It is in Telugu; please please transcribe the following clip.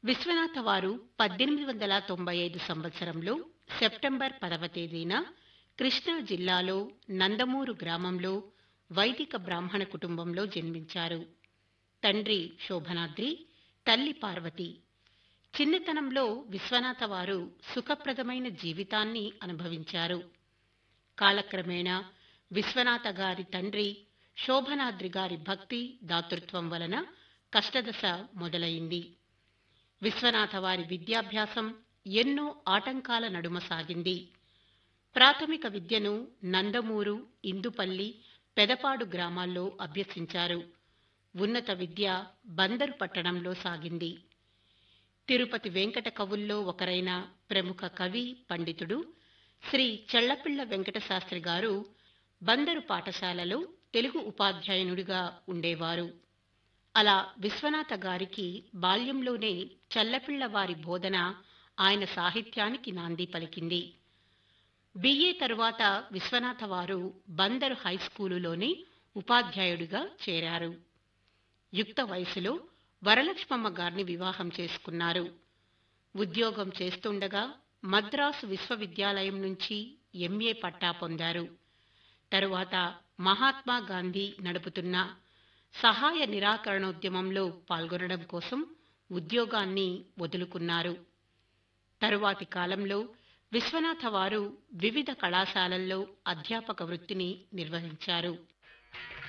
విశ్వనాథ వారు పద్దెనిమిది వందల తొంభై ఐదు సంవత్సరంలో సెప్టెంబర్ పదవ తేదీన కృష్ణా జిల్లాలో నందమూరు గ్రామంలో వైదిక బ్రాహ్మణ కుటుంబంలో జన్మించారు తండ్రి శోభనాద్రి తల్లి పార్వతి చిన్నతనంలో విశ్వనాథ వారు సుఖప్రదమైన జీవితాన్ని అనుభవించారు కాలక్రమేణా విశ్వనాథ గారి తండ్రి శోభనాద్రి గారి భక్తి దాతృత్వం వలన కష్టదశ మొదలైంది విశ్వనాథ వారి విద్యాభ్యాసం ఎన్నో ఆటంకాల నడుమ సాగింది ప్రాథమిక విద్యను నందమూరు ఇందుపల్లి పెదపాడు గ్రామాల్లో అభ్యసించారు ఉన్నత విద్య బందరు పట్టణంలో సాగింది తిరుపతి వెంకట కవుల్లో ఒకరైన ప్రముఖ కవి పండితుడు శ్రీ చెళ్లపిళ్ల వెంకట శాస్త్రి గారు బందరు పాఠశాలలో తెలుగు ఉపాధ్యాయునుడిగా ఉండేవారు అలా విశ్వనాథ గారికి బాల్యంలోనే చల్లపిళ్ల వారి బోధన ఆయన సాహిత్యానికి నాంది పలికింది బిఏ తరువాత విశ్వనాథ వారు బందరు హైస్కూలులోనే ఉపాధ్యాయుడిగా చేరారు యుక్త వయసులో వరలక్ష్మమ్మ గారిని వివాహం చేసుకున్నారు ఉద్యోగం చేస్తుండగా మద్రాసు విశ్వవిద్యాలయం నుంచి ఎంఏ పట్టా పొందారు తరువాత మహాత్మా గాంధీ నడుపుతున్న సహాయ నిరాకరణోద్యమంలో పాల్గొనడం కోసం ఉద్యోగాన్ని వదులుకున్నారు తరువాతి కాలంలో విశ్వనాథ వారు వివిధ కళాశాలల్లో అధ్యాపక వృత్తిని నిర్వహించారు